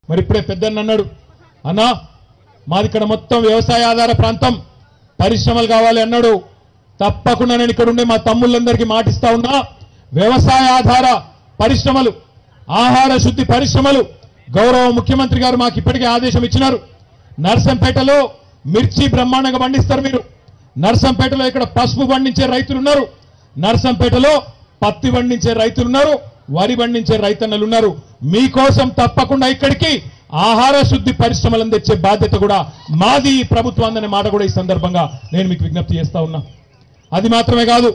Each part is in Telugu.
మరి ఇప్పుడే పెద్దన్న అన్నాడు అన్నా మాది ఇక్కడ మొత్తం వ్యవసాయ ఆధార ప్రాంతం పరిశ్రమలు కావాలి అన్నాడు తప్పకుండా నేను ఇక్కడ ఉండే మా తమ్ముళ్ళందరికీ మాటిస్తా ఉన్నా వ్యవసాయ ఆధార పరిశ్రమలు ఆహార శుద్ధి పరిశ్రమలు గౌరవ ముఖ్యమంత్రి గారు మాకు ఇప్పటికే ఆదేశం ఇచ్చినారు నర్సంపేటలో మిర్చి బ్రహ్మాండంగా పండిస్తారు మీరు నర్సంపేటలో ఇక్కడ పసుపు పండించే రైతులు ఉన్నారు నర్సంపేటలో పత్తి పండించే రైతులు ఉన్నారు వరి పండించే రైతన్నలు ఉన్నారు మీకోసం తప్పకుండా ఇక్కడికి ఆహార శుద్ధి పరిశ్రమలను తెచ్చే బాధ్యత కూడా మాది ఈ ప్రభుత్వం అనే మాట కూడా ఈ సందర్భంగా నేను మీకు విజ్ఞప్తి చేస్తా ఉన్నా అది మాత్రమే కాదు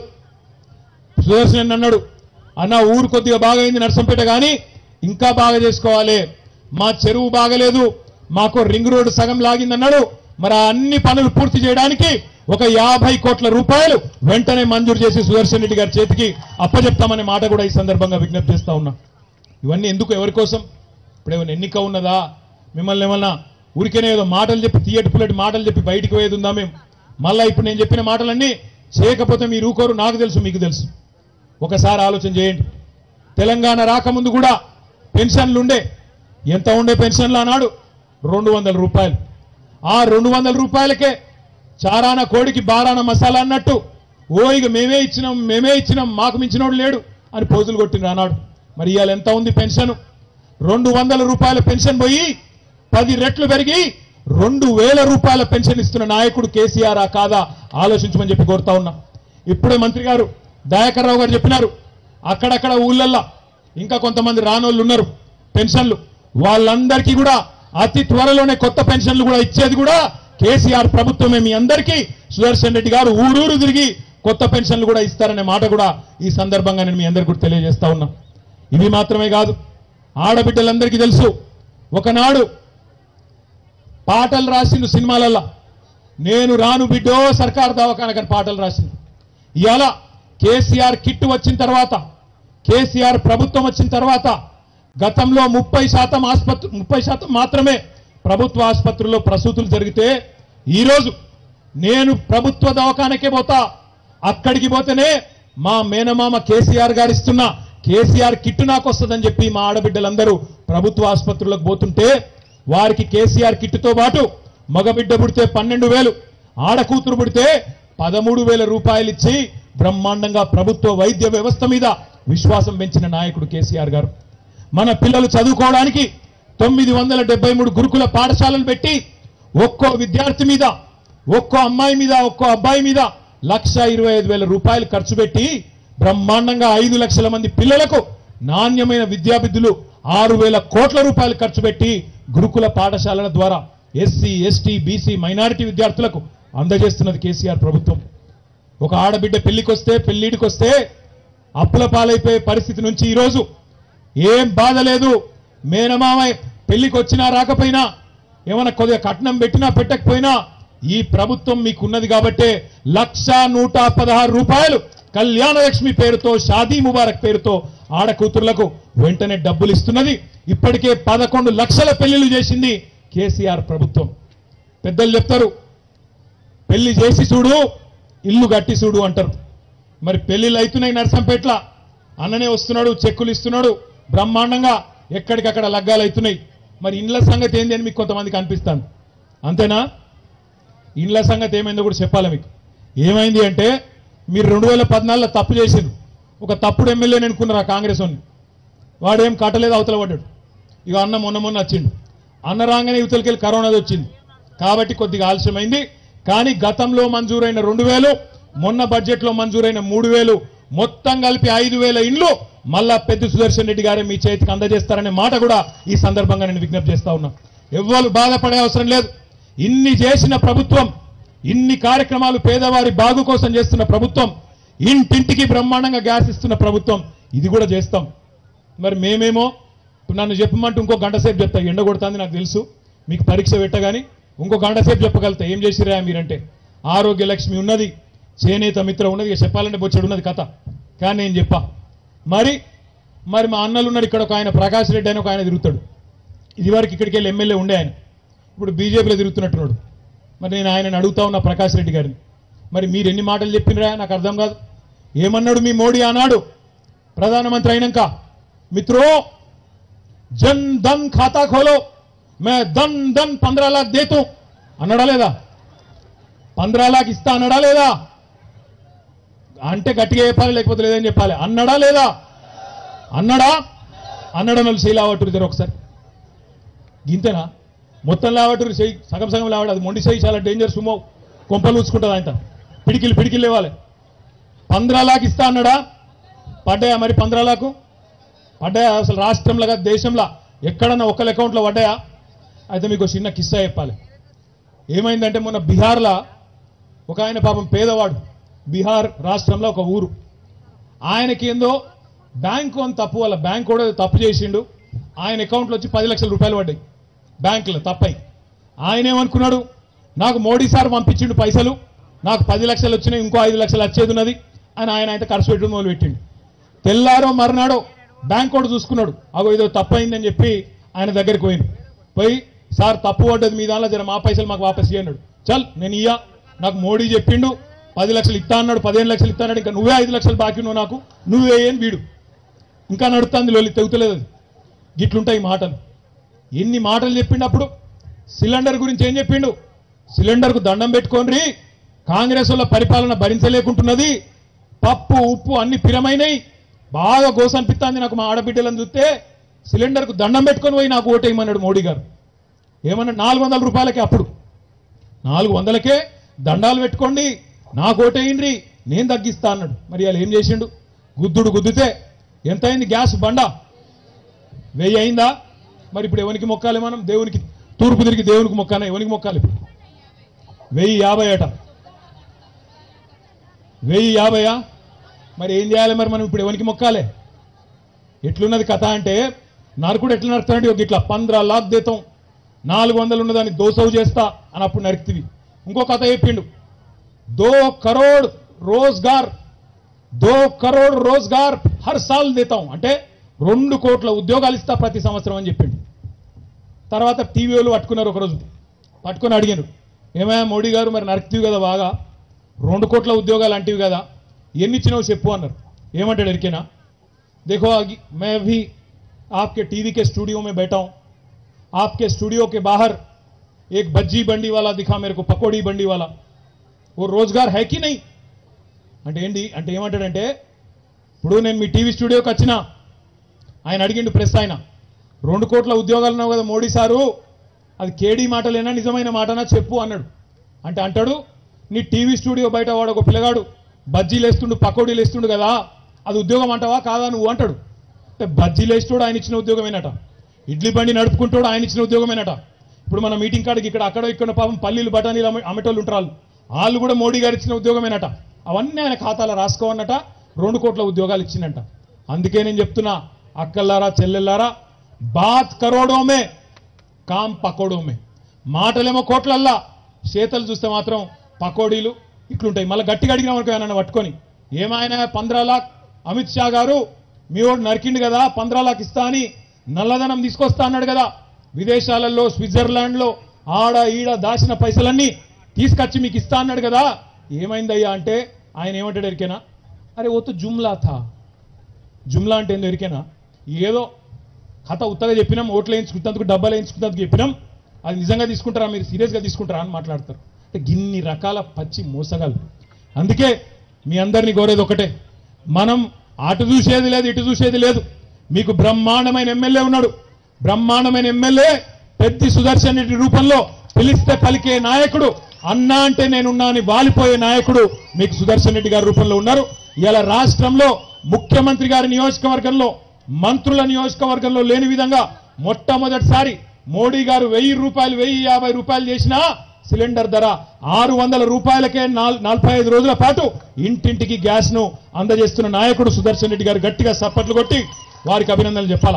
సుదర్శన్ అన్నాడు అన్న ఊరు కొద్దిగా బాగైంది నర్సంపేట కానీ ఇంకా బాగా చేసుకోవాలి మా చెరువు బాగలేదు మాకు రింగ్ రోడ్డు సగం లాగిందన్నాడు మరి ఆ అన్ని పనులు పూర్తి చేయడానికి ఒక యాభై కోట్ల రూపాయలు వెంటనే మంజూరు చేసి సుదర్శన్ రెడ్డి గారి చేతికి అప్పచెప్తామనే మాట కూడా ఈ సందర్భంగా విజ్ఞప్తి చేస్తా ఉన్నా ఇవన్నీ ఎందుకు ఎవరి కోసం ఇప్పుడు ఏమైనా ఎన్నిక ఉన్నదా మిమ్మల్ని ఏమన్నా ఊరికేనే ఏదో మాటలు చెప్పి తీయటి పుల్లటి మాటలు చెప్పి బయటికి పోయేది ఉందా మేము మళ్ళా ఇప్పుడు నేను చెప్పిన మాటలన్నీ చేయకపోతే మీరు ఊకోరు నాకు తెలుసు మీకు తెలుసు ఒకసారి ఆలోచన చేయండి తెలంగాణ రాకముందు కూడా పెన్షన్లు ఉండే ఎంత ఉండే పెన్షన్లు అన్నాడు రెండు వందల రూపాయలు ఆ రెండు వందల రూపాయలకే చారాన కోడికి బారాన మసాలా అన్నట్టు ఓ ఇక మేమే ఇచ్చినాం మేమే ఇచ్చినాం మాకు మించినోడు లేడు అని పోజులు కొట్టిన అన్నాడు మరి ఇవాళ ఎంత ఉంది పెన్షన్ రెండు వందల రూపాయల పెన్షన్ పోయి పది రెట్లు పెరిగి రెండు వేల రూపాయల పెన్షన్ ఇస్తున్న నాయకుడు కేసీఆర్ ఆ కాదా ఆలోచించమని చెప్పి కోరుతా ఉన్నా ఇప్పుడే మంత్రి గారు దయాకర్ రావు గారు చెప్పినారు అక్కడక్కడ ఊళ్ళల్లో ఇంకా కొంతమంది రానోళ్ళు ఉన్నారు పెన్షన్లు వాళ్ళందరికీ కూడా అతి త్వరలోనే కొత్త పెన్షన్లు కూడా ఇచ్చేది కూడా కేసీఆర్ ప్రభుత్వమే మీ అందరికీ సుదర్శన్ రెడ్డి గారు ఊరూరు తిరిగి కొత్త పెన్షన్లు కూడా ఇస్తారనే మాట కూడా ఈ సందర్భంగా నేను మీ అందరికీ కూడా తెలియజేస్తా ఉన్నా ఇది మాత్రమే కాదు ఆడబిడ్డలందరికీ తెలుసు ఒకనాడు పాటలు రాసిండు సినిమాలల్లో నేను రాను బిడ్డో సర్కార్ దవాఖానకని పాటలు రాసిండు ఇవాళ కేసీఆర్ కిట్ వచ్చిన తర్వాత కేసీఆర్ ప్రభుత్వం వచ్చిన తర్వాత గతంలో ముప్పై శాతం ఆసుపత్రి ముప్పై శాతం మాత్రమే ప్రభుత్వ ఆసుపత్రుల్లో ప్రసూతులు జరిగితే ఈరోజు నేను ప్రభుత్వ దవాఖానకే పోతా అక్కడికి పోతేనే మా మేనమామ కేసీఆర్ గారు ఇస్తున్న కేసీఆర్ కిట్ నాకు వస్తుందని చెప్పి మా ఆడబిడ్డలందరూ ప్రభుత్వ ఆసుపత్రులకు పోతుంటే వారికి కేసీఆర్ కిట్తో పాటు మగబిడ్డ పుడితే పన్నెండు వేలు ఆడకూతురు పుడితే పదమూడు వేల రూపాయలు ఇచ్చి బ్రహ్మాండంగా ప్రభుత్వ వైద్య వ్యవస్థ మీద విశ్వాసం పెంచిన నాయకుడు కేసీఆర్ గారు మన పిల్లలు చదువుకోవడానికి తొమ్మిది వందల డెబ్బై మూడు గురుకుల పాఠశాలలు పెట్టి ఒక్కో విద్యార్థి మీద ఒక్కో అమ్మాయి మీద ఒక్కో అబ్బాయి మీద లక్ష ఇరవై ఐదు వేల రూపాయలు ఖర్చు పెట్టి బ్రహ్మాండంగా ఐదు లక్షల మంది పిల్లలకు నాణ్యమైన విద్యాబుద్ధులు ఆరు వేల కోట్ల రూపాయలు ఖర్చు పెట్టి గురుకుల పాఠశాలల ద్వారా ఎస్సీ ఎస్టీ బీసీ మైనారిటీ విద్యార్థులకు అందజేస్తున్నది కేసీఆర్ ప్రభుత్వం ఒక ఆడబిడ్డ పెళ్లికొస్తే పెళ్లిడికి వస్తే అప్పుల పాలైపోయే పరిస్థితి నుంచి ఈరోజు ఏం బాధ లేదు మేనమామ పెళ్లికి వచ్చినా రాకపోయినా ఏమైనా కొద్దిగా కట్నం పెట్టినా పెట్టకపోయినా ఈ ప్రభుత్వం మీకున్నది కాబట్టే లక్ష నూట పదహారు రూపాయలు కళ్యాణ లక్ష్మి పేరుతో షాదీ ముబారక్ పేరుతో ఆడకూతుర్లకు వెంటనే డబ్బులు ఇస్తున్నది ఇప్పటికే పదకొండు లక్షల పెళ్లిళ్ళు చేసింది కేసీఆర్ ప్రభుత్వం పెద్దలు చెప్తారు పెళ్లి చేసి చూడు ఇల్లు కట్టి చూడు అంటారు మరి పెళ్లిళ్ళు అవుతున్నాయి నర్సంపేట్ల అన్ననే వస్తున్నాడు చెక్కులు ఇస్తున్నాడు బ్రహ్మాండంగా ఎక్కడికక్కడ లగ్గాలు అవుతున్నాయి మరి ఇండ్ల సంగతి ఏంది అని మీకు కొంతమందికి అనిపిస్తాను అంతేనా ఇండ్ల సంగతి ఏమైందో కూడా చెప్పాలి మీకు ఏమైంది అంటే మీరు రెండు వేల పద్నాలుగులో తప్పు చేసిండు ఒక తప్పుడు ఎమ్మెల్యేని ఎన్నుకున్నారు ఆ కాంగ్రెస్ వాడిని వాడేం కట్టలేదు అవతల పడ్డాడు ఇక అన్న మొన్న మొన్న వచ్చిండు అన్న రాగానే యువతలకెళ్ళి కరోనాది వచ్చింది కాబట్టి కొద్దిగా ఆలస్యమైంది కానీ గతంలో మంజూరైన రెండు వేలు మొన్న బడ్జెట్లో మంజూరైన మూడు వేలు మొత్తం కలిపి ఐదు వేల ఇండ్లు మళ్ళా పెద్ద సుదర్శన్ రెడ్డి గారే మీ చేతికి అందజేస్తారనే మాట కూడా ఈ సందర్భంగా నేను విజ్ఞప్తి చేస్తా ఉన్నా ఎవ్వరు బాధపడే అవసరం లేదు ఇన్ని చేసిన ప్రభుత్వం ఇన్ని కార్యక్రమాలు పేదవారి బాగు కోసం చేస్తున్న ప్రభుత్వం ఇంటింటికి బ్రహ్మాండంగా గ్యాస్ ఇస్తున్న ప్రభుత్వం ఇది కూడా చేస్తాం మరి మేమేమో ఇప్పుడు నన్ను చెప్పమంటే ఇంకో గంట సేపు చెప్తా ఎండ కొడుతుంది నాకు తెలుసు మీకు పరీక్ష పెట్టగాని ఇంకో గంట సేపు చెప్పగలుగుతా ఏం చేసిరా మీరంటే ఆరోగ్య లక్ష్మి ఉన్నది చేనేత మిత్ర ఉన్నది ఇక చెప్పాలంటే బొచ్చడు ఉన్నది కథ కానీ నేను చెప్పా మరి మరి మా అన్నలు ఉన్నాడు ఇక్కడ ఒక ఆయన ప్రకాష్ రెడ్డి అని ఒక ఆయన తిరుగుతాడు ఇదివరకు ఇక్కడికి వెళ్ళి ఎమ్మెల్యే ఉండే ఆయన ఇప్పుడు బీజేపీలో తిరుగుతున్నట్టున్నాడు మరి నేను ఆయనను అడుగుతా ఉన్నా ప్రకాష్ రెడ్డి గారిని మరి మీరు ఎన్ని మాటలు చెప్పినరా నాకు అర్థం కాదు ఏమన్నాడు మీ మోడీ ఆనాడు ప్రధానమంత్రి అయినాక మిత్రో జన్ ధన్ ఖాతా ఖోలో మే దన్ దన్ పంద్రా లాక్ దేతూ అన్నాడా లేదా పంద్రా లాక్ ఇస్తా అన్నాడా లేదా అంటే గట్టిగా చెప్పాలి లేకపోతే లేదని చెప్పాలి అన్నాడా లేదా అన్నాడా అన్నాడా నన్ను చేయి లావట్టురు ఇద్దరు ఒకసారి గింతేనా మొత్తం లావట్టురు చేయి సగం సగం లావాడు అది మొండి చేయి చాలా డేంజర్ సుమో కొంపలు ఊచుకుంటుంది ఆయన పిడికిలు పిడికిలు లేవాలి పంద్రాలాకి ఇస్తా అన్నాడా పడ్డాయా మరి పంద్రాలకు పడ్డాయా అసలు రాష్ట్రంలో కాదు దేశంలో ఎక్కడన్నా ఒకళ్ళ అకౌంట్లో పడ్డాయా అయితే మీకు ఒక చిన్న కిస్సా చెప్పాలి ఏమైందంటే మొన్న బీహార్లో ఒక ఆయన పాపం పేదవాడు బీహార్ రాష్ట్రంలో ఒక ఊరు ఆయనకి ఏందో బ్యాంకు అని తప్పు వల్ల బ్యాంక్ కూడా ఏదో తప్పు చేసిండు ఆయన అకౌంట్లో వచ్చి పది లక్షల రూపాయలు పడ్డాయి బ్యాంకులో తప్పై ఆయన ఏమనుకున్నాడు నాకు మోడీ సార్ పంపించిండు పైసలు నాకు పది లక్షలు వచ్చినాయి ఇంకో ఐదు లక్షలు వచ్చేది ఉన్నది అని ఆయన అయితే ఖర్చు పెట్టుకుని మొదలు పెట్టిండు తెల్లారో మర్నాడో బ్యాంక్ కూడా చూసుకున్నాడు అగో ఏదో తప్పైందని చెప్పి ఆయన దగ్గరికి పోయిండు పోయి సార్ తప్పు పడ్డది మీ దానిలో జర మా పైసలు మాకు వాపస్ చేయన్నాడు చల్ నేను ఇయ్యా నాకు మోడీ చెప్పిండు పది లక్షలు ఇస్తా అన్నాడు పదిహేను లక్షలు ఇస్తా అన్నాడు ఇంకా నువ్వే ఐదు లక్షలు బాకీ నువ్వు నాకు నువ్వే ఏం వీడు ఇంకా నడుస్తుంది లోలి తెగుతలేదు అది గిట్లుంటాయి ఈ మాటలు ఎన్ని మాటలు చెప్పిండు అప్పుడు సిలిండర్ గురించి ఏం చెప్పిండు సిలిండర్కు దండం పెట్టుకోండి కాంగ్రెస్ వాళ్ళ పరిపాలన భరించలేకుంటున్నది పప్పు ఉప్పు అన్ని పిరమైనవి బాగా గోసనిపిస్తుంది నాకు మా ఆడబిడ్డలను చూస్తే సిలిండర్కు దండం పెట్టుకొని పోయి నాకు ఓటేయమన్నాడు మోడీ గారు ఏమన్నాడు నాలుగు వందల రూపాయలకే అప్పుడు నాలుగు వందలకే దండాలు పెట్టుకోండి నాకు ఓటేయండి నేను తగ్గిస్తా అన్నాడు మరి వాళ్ళు ఏం చేసిండు గుద్దుడు గుద్దితే ఎంత అయింది గ్యాస్ బండ వెయ్యి అయిందా మరి ఇప్పుడు ఎవరికి మొక్కాలి మనం దేవునికి తూర్పు తిరిగి దేవునికి మొక్కానా ఎవరికి మొక్కాలి ఇప్పుడు వెయ్యి యాభై అట వెయ్యి యాభైయా మరి ఏం చేయాలి మరి మనం ఇప్పుడు ఎవరికి మొక్కాలి ఎట్లున్నది కథ అంటే నరకుడు ఎట్లా నడుస్తాడంటే ఒక ఇట్లా పంద్రా లాక్ దేతం నాలుగు వందలు ఉన్నదాన్ని దోసవు చేస్తా అని అప్పుడు నరికితివి ఇంకో కథ చెప్పిండు దో కరోడ్ రోజ్గార్ దో కరోడ్ రోజ్గార్ హర్ సాల్ దేతాం అంటే రెండు కోట్ల ఉద్యోగాలు ఇస్తా ప్రతి సంవత్సరం అని చెప్పిండు తర్వాత టీవీ వాళ్ళు పట్టుకున్నారు ఒకరోజు పట్టుకొని అడిగారు ఏమయ్యా మోడీ గారు మరి నరికితివి కదా బాగా రెండు కోట్ల ఉద్యోగాలు అంటివి కదా ఎన్ని ఇచ్చినావు చెప్పు అన్నారు ఏమంటాడు ఎరికేనా देखो आगे- मैं भी आपके टीवी के स्टूडियो में बैठा हूं आपके स्टूडियो के बाहर एक बज्जी बंडी वाला दिखा मेरे को पकोड़ी बंडी वाला वो रोजगार है कि नहीं అంటే ఏంటి అంటే ఏమంటాడంటే ఇప్పుడు నేను మీ టీవీ స్టూడియోకి వచ్చిన ఆయన అడిగిండు ప్రెస్ ఆయన రెండు కోట్ల ఉద్యోగాలు ఉన్నావు కదా మోడీ సారు అది కేడీ మాటలేనా నిజమైన మాటనా చెప్పు అన్నాడు అంటే అంటాడు నీ టీవీ స్టూడియో బయట వాడు ఒక పిల్లగాడు బజ్జీలు వేస్తుండు పకోడీలు వేస్తుండు కదా అది ఉద్యోగం అంటావా కాదా నువ్వు అంటాడు అంటే బజ్జీలు వేస్తాడు ఆయన ఇచ్చిన ఉద్యోగమేనట ఇడ్లీ బండి నడుపుకుంటాడు ఆయన ఇచ్చిన ఉద్యోగమేనట ఇప్పుడు మన మీటింగ్ కాడికి ఇక్కడ అక్కడ ఇక్కడ పాపం పల్లీలు బఠానీలు అమ్మే- అమ్మేటోళ్ళు ఉంటారు వాళ్ళు కూడా మోడీ గారు ఇచ్చిన ఉద్యోగమేనట అవన్నీ ఆయన ఖాతాలో రాసుకోవన్నట రెండు కోట్ల ఉద్యోగాలు ఇచ్చిందంట అందుకే నేను చెప్తున్నా అక్కల్లారా చెల్లెల్లారా బాత్ కరోడోమే కామ్ పకోడోమే మాటలేమో కోట్లల్లా చేతలు చూస్తే మాత్రం పకోడీలు ఇట్లుంటాయి మళ్ళీ గట్టిగా అడిగినాం అనుకో నన్ను పట్టుకొని ఏమైనా పంద్రా లాక్ అమిత్ షా గారు మీ వాడు నరికిండు కదా పంద్రా లాక్ ఇస్తా అని నల్లధనం తీసుకొస్తా అన్నాడు కదా విదేశాలలో స్విట్జర్లాండ్లో ఆడ ఈడ దాచిన పైసలన్నీ తీసుకొచ్చి మీకు ఇస్తా అన్నాడు కదా ఏమైందయ్యా అంటే ఆయన ఏమంటాడు ఎరికేనా అరే ఓ జుమ్లా థా జుమ్లా అంటే ఏందో ఎరికేనా ఏదో కథ ఉత్తగా చెప్పినాం ఓట్లు వేయించుకున్నందుకు డబ్బాలు వేయించుకున్నందుకు చెప్పినాం అది నిజంగా తీసుకుంటారా మీరు సీరియస్గా తీసుకుంటారా అని మాట్లాడతారు అంటే గిన్ని రకాల పచ్చి మోసగాలు అందుకే మీ అందరినీ కోరేది ఒకటే మనం అటు చూసేది లేదు ఇటు చూసేది లేదు మీకు బ్రహ్మాండమైన ఎమ్మెల్యే ఉన్నాడు బ్రహ్మాండమైన ఎమ్మెల్యే పెద్ది సుదర్శన్ రెడ్డి రూపంలో పిలిస్తే పలికే నాయకుడు అన్నా అంటే నేనున్నా అని వాలిపోయే నాయకుడు మీకు సుదర్శన్ రెడ్డి గారి రూపంలో ఉన్నారు ఇలా రాష్ట్రంలో ముఖ్యమంత్రి గారి నియోజకవర్గంలో మంత్రుల నియోజకవర్గంలో లేని విధంగా మొట్టమొదటిసారి మోడీ గారు వెయ్యి రూపాయలు వెయ్యి యాభై రూపాయలు చేసినా సిలిండర్ ధర ఆరు వందల రూపాయలకే నాల్- నలభై ఐదు రోజుల పాటు ఇంటింటికి గ్యాస్ ను అందజేస్తున్న నాయకుడు సుదర్శన్ రెడ్డి గారు గట్టిగా సప్పట్లు కొట్టి వారికి అభినందనలు చెప్పాలా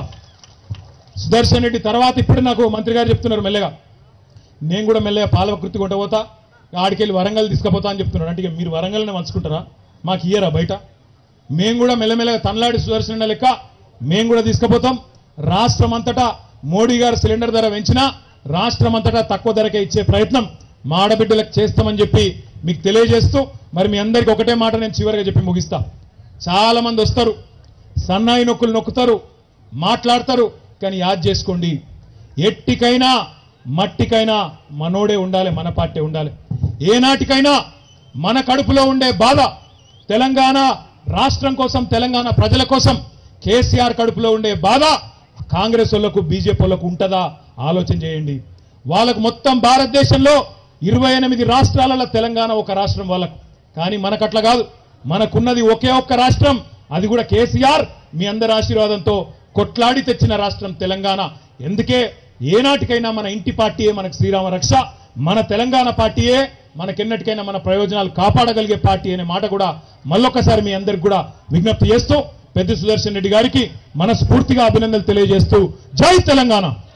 సుదర్శన్ రెడ్డి తర్వాత ఇప్పుడు నాకు మంత్రి గారు చెప్తున్నారు మెల్లగా నేను కూడా మెల్లగా పాలవకృతి కొంట పోతా ఆడికెళ్ళి వరంగల్ తీసుకుపోతా అని చెప్తున్నాడు అంటే ఇక మీరు వరంగల్నే మంచుకుంటారా మాకు ఇయ్యరా బయట మేము కూడా మెల్లమెల్లగా తనలాడి సుదర్శన లెక్క మేము కూడా తీసుకుపోతాం రాష్ట్రం అంతటా మోడీ గారు సిలిండర్ ధర పెంచినా రాష్ట్రం అంతటా తక్కువ ధరకే ఇచ్చే ప్రయత్నం మా ఆడబిడ్డలకు చేస్తామని చెప్పి మీకు తెలియజేస్తూ మరి మీ అందరికీ ఒకటే మాట నేను చివరిగా చెప్పి ముగిస్తా చాలా మంది వస్తారు సన్నాయి నొక్కులు నొక్కుతారు మాట్లాడతారు కానీ యాద్ చేసుకోండి ఎట్టికైనా మట్టికైనా మనోడే ఉండాలి మన పార్టీ ఉండాలి ఏనాటికైనా మన కడుపులో ఉండే బాధ తెలంగాణ రాష్ట్రం కోసం తెలంగాణ ప్రజల కోసం కేసీఆర్ కడుపులో ఉండే బాధ కాంగ్రెస్ వాళ్ళకు బీజేపీ వాళ్ళకు ఉంటుందా ఆలోచన చేయండి వాళ్ళకు మొత్తం భారతదేశంలో ఇరవై ఎనిమిది రాష్ట్రాలలో తెలంగాణ ఒక రాష్ట్రం వాళ్ళకు కానీ మనకట్లా కాదు మనకున్నది ఒకే ఒక్క రాష్ట్రం అది కూడా కేసీఆర్ మీ అందరి ఆశీర్వాదంతో కొట్లాడి తెచ్చిన రాష్ట్రం తెలంగాణ ఎందుకే ఏనాటికైనా మన ఇంటి పార్టీయే మనకు శ్రీరామ రక్ష మన తెలంగాణ పార్టీయే మనకెన్నటికైనా మన ప్రయోజనాలు కాపాడగలిగే పార్టీ అనే మాట కూడా మళ్ళొక్కసారి మీ అందరికి కూడా విజ్ఞప్తి చేస్తూ పెద్ద సుదర్శన్ రెడ్డి గారికి మనస్ఫూర్తిగా అభినందనలు తెలియజేస్తూ జై తెలంగాణ